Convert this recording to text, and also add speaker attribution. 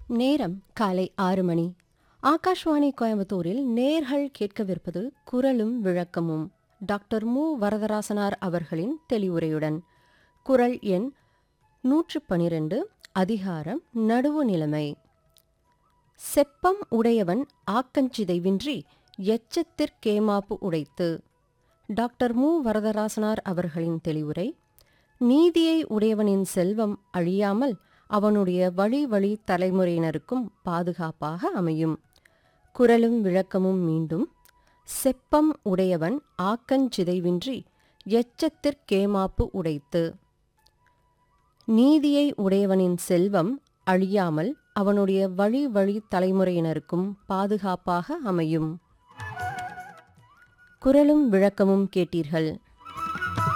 Speaker 1: நேரம் காலை ஆறு மணி ஆகாஷ்வாணி கோயம்புத்தூரில் நேர்கள் கேட்கவிருப்பது குரலும் விளக்கமும் டாக்டர் மு வரதராசனார் அவர்களின் தெளிவுரையுடன் குரல் எண் நூற்று பனிரெண்டு அதிகாரம் நடுவு நிலைமை செப்பம் உடையவன் ஆக்கஞ்சிதைவின்றி எச்சத்திற்கேமாப்பு உடைத்து டாக்டர் மு வரதராசனார் அவர்களின் தெளிவுரை நீதியை உடையவனின் செல்வம் அழியாமல் அவனுடைய வழி வழி தலைமுறையினருக்கும் பாதுகாப்பாக அமையும் குரலும் விளக்கமும் மீண்டும் செப்பம் உடையவன் ஆக்கஞ்சிதைவின்றி எச்சத்திற்கேமாப்பு உடைத்து நீதியை உடையவனின் செல்வம் அழியாமல் அவனுடைய வழி வழி தலைமுறையினருக்கும் பாதுகாப்பாக அமையும் குரலும் விளக்கமும் கேட்டீர்கள்